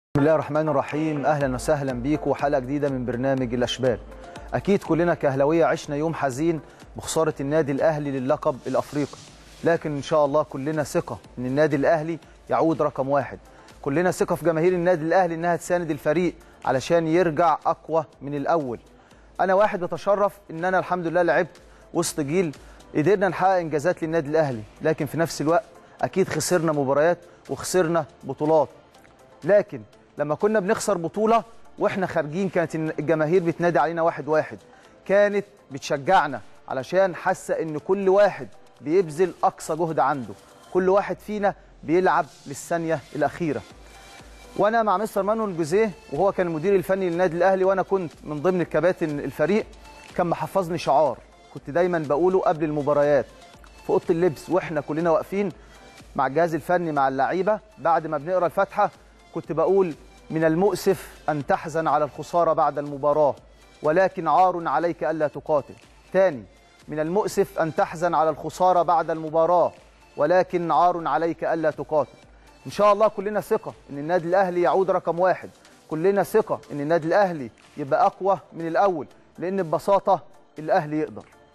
بسم الله الرحمن الرحيم اهلا وسهلا بيكم وحلقه جديده من برنامج الاشبال اكيد كلنا كاهلاويه عشنا يوم حزين بخساره النادي الاهلي للقب الافريقي لكن ان شاء الله كلنا ثقه ان النادي الاهلي يعود رقم واحد كلنا ثقه في جماهير النادي الاهلي انها تساند الفريق علشان يرجع اقوى من الاول انا واحد بتشرف ان انا الحمد لله لعبت وسط جيل قدرنا نحقق انجازات للنادي الاهلي لكن في نفس الوقت اكيد خسرنا مباريات وخسرنا بطولات لكن لما كنا بنخسر بطوله واحنا خارجين كانت الجماهير بتنادي علينا واحد واحد كانت بتشجعنا علشان حاسه ان كل واحد بيبذل اقصى جهد عنده كل واحد فينا بيلعب للثانيه الاخيره وانا مع مستر مانويل جوزيه وهو كان المدير الفني للنادي الاهلي وانا كنت من ضمن الكباتن الفريق كان محفظني شعار كنت دايما بقوله قبل المباريات في اوضه اللبس واحنا كلنا واقفين مع الجهاز الفني مع اللعيبه بعد ما بنقرا الفاتحه كنت بقول من المؤسف أن تحزن على الخسارة بعد المباراة ولكن عار عليك ألا تقاتل تاني من المؤسف أن تحزن على الخسارة بعد المباراة ولكن عار عليك ألا تقاتل إن شاء الله كلنا ثقة أن النادي الأهلي يعود رقم واحد كلنا ثقة أن النادي الأهلي يبقى أقوى من الأول لأن ببساطة الأهلي يقدر